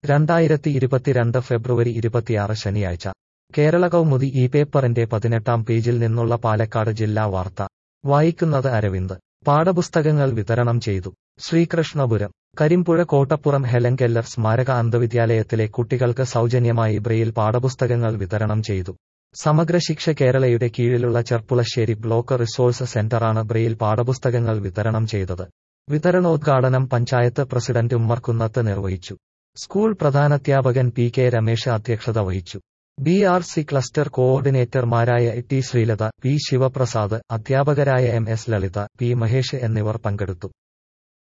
രണ്ടായിരത്തി ഇരുപത്തിരണ്ട് ഫെബ്രുവരി ഇരുപത്തിയാറ് ശനിയാഴ്ച കേരള കൗമുദി ഈ പേപ്പറിന്റെ പതിനെട്ടാം പേജിൽ നിന്നുള്ള പാലക്കാട് ജില്ലാ വാർത്ത വായിക്കുന്നത് അരവിന്ദ് പാഠപുസ്തകങ്ങൾ വിതരണം ചെയ്തു ശ്രീകൃഷ്ണപുരം കരിമ്പുഴ കോട്ടപ്പുറം ഹെലൻ കെല്ലർ സ്മാരക അന്ധവിദ്യാലയത്തിലെ കുട്ടികൾക്ക് സൗജന്യമായി ബ്രെയിൽ പാഠപുസ്തകങ്ങൾ വിതരണം ചെയ്തു സമഗ്ര ശിക്ഷ കേരളയുടെ കീഴിലുള്ള ചെർപ്പുളശ്ശേരി ബ്ലോക്ക് റിസോഴ്സ് സെന്ററാണ് ബ്രെയിൽ പാഠപുസ്തകങ്ങൾ വിതരണം ചെയ്തത് വിതരണോദ്ഘാടനം പഞ്ചായത്ത് പ്രസിഡന്റ് ഉമ്മർകുന്നത്ത് നിർവഹിച്ചു സ്കൂൾ പ്രധാനാധ്യാപകൻ പി കെ രമേശ് അധ്യക്ഷത വഹിച്ചു ബി ആർ സി ക്ലസ്റ്റർ കോഓർഡിനേറ്റർമാരായ ടി ശ്രീലത പി ശിവപ്രസാദ് അധ്യാപകരായ M S Lalitha P Mahesh എന്നിവർ പങ്കെടുത്തു